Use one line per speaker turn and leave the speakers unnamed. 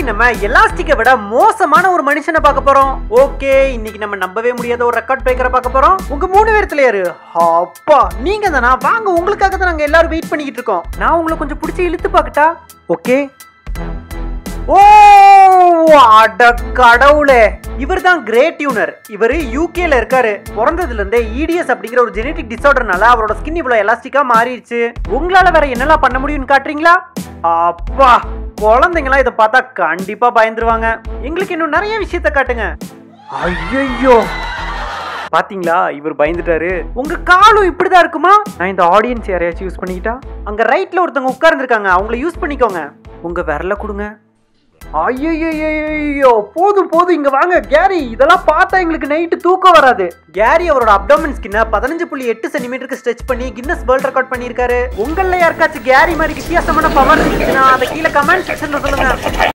இன்னைக்கு நம்ம எலாஸ்டிக்கை விட மோசமான ஒரு மனுஷனை பார்க்க போறோம் ஓகே இன்னைக்கு நம்ம நம்பவே முடியாத ஒரு ரெக்கார்ட் பிரேக்கரை பார்க்க போறோம் உங்க மூணு பேர்த்துல யாரு அப்பா நீங்க தானா வாங்க உங்களுக்காக தான் நாங்க எல்லாரும் வெயிட் பண்ணிக்கிட்டு இருக்கோம் நான் உங்களை கொஞ்சம் பிடிச்சி இழுத்து பார்க்கட்டா ஓகே ஓ அட கடவுளே இவர் தான் கிரேட் டியூனர் இவர் யூகேல இருக்காரு பிறந்ததுல இருந்தே இடிஎஸ் அப்படிங்கிற ஒரு ஜெனடிக் டிசார்டர்னால அவரோட ஸ்கின் இவ்வளவு எலாஸ்டிக்கா மாறிடுச்சு உங்களால வேற என்னெல்லாம் பண்ண முடியும்னு காட்டுறீங்களா அப்பா குழந்தைங்களாம் இதை பார்த்தா கண்டிப்பா பயந்துருவாங்க எங்களுக்கு இன்னும் நிறைய விஷயத்த காட்டுங்க ஐயோ பாத்தீங்களா இவர் பயந்துட்டாரு உங்க காலும் இப்படிதான் இருக்குமா நான் இந்த ஆடியன்ஸ் யாரையாச்சும் யூஸ் பண்ணிக்கிட்டா அங்க ரைட்ல ஒருத்தவங்க உட்கார்ந்துருக்காங்க அவங்கள யூஸ் பண்ணிக்கோங்க உங்க விரல கொடுங்க ஐயோ போதும் போதும் இங்க வாங்க கேரி இதெல்லாம் பார்த்தா எங்களுக்கு நைட்டு தூக்கம் வராது கேரி அவரோட அப்டோமன் ஸ்கின்னை பதினஞ்சு புள்ளி எட்டு சென்டிமீட்டருக்கு ஸ்ட்ரெச் பண்ணி கின்னஸ் வேர்ல்ட் ரெக்கார்ட் பண்ணியிருக்காரு உங்கள யாருக்காச்சும் கேரி மாதிரி வித்தியாசமான பவர் இருந்துச்சுன்னா அதை கீழே கமெண்ட் செக்ஷன்ல சொல்லுங்க